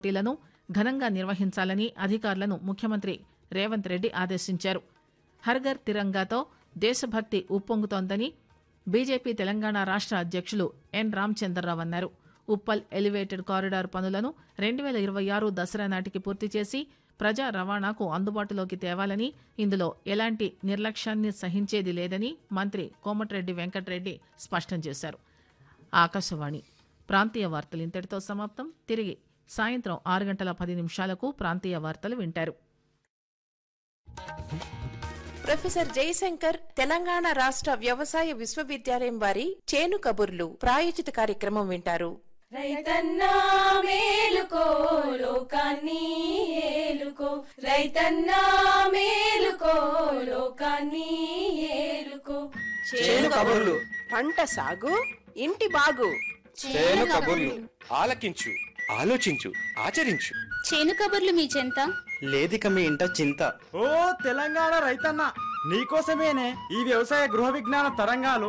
పోటీలను ఘనంగా నిర్వహించాలని అధికారులను ముఖ్యమంత్రి రేవంత్ రెడ్డి ఆదేశించారు హర్ఘర్ తిరంగాతో దేశభక్తి ఉప్పొంగుతోందని బీజేపీ తెలంగాణ రాష్ట్ర అధ్యక్షులు ఎన్ రామచంద్రరావు అన్నారు ఉప్పల్ ఎలివేటెడ్ కారిడార్ పనులను రెండు వేల ఇరవై ఆరు దసరా నాటికి పూర్తి చేసి ప్రజా రవాణాకు అందుబాటులోకి తేవాలని ఇందులో ఎలాంటి నిర్లక్ష్యాన్ని సహించేది లేదని మంత్రి కోమటిరెడ్డి వెంకటరెడ్డి స్పష్టం చేశారు ఆకాశవాణి ప్రాంతీయ వార్తలు ఇంతటితో సమాప్తం తిరిగి సాయంత్రం ఆరు గంటల పది నిమిషాలకు ప్రాంతీయ వార్తలు వింటారు ప్రొఫెసర్ జయశంకర్ తెలంగాణ రాష్ట్ర వ్యవసాయ విశ్వవిద్యాలయం వారి చేను కబుర్లు ప్రాయోజిత కార్యక్రమం వింటారు రైతన్నా మేలుకో లోకాన్ని ఏలుకో రైతన్నా మేలుకో లోకాన్ని ఏలుకో చేను కబుర్లు పంట సాగు ఇంటి బాగు చేను కబుర్లు ఆలకించు ఆలోచించు ఆచరించు చేను కబుర్లు మీ చెంత లేదిక మీ ఇంట చింత ఓ తెలంగాణ రైతన్న నీకోసమేనే ఈ వ్యవసాయ గృహ విజ్ఞాన తరంగాలు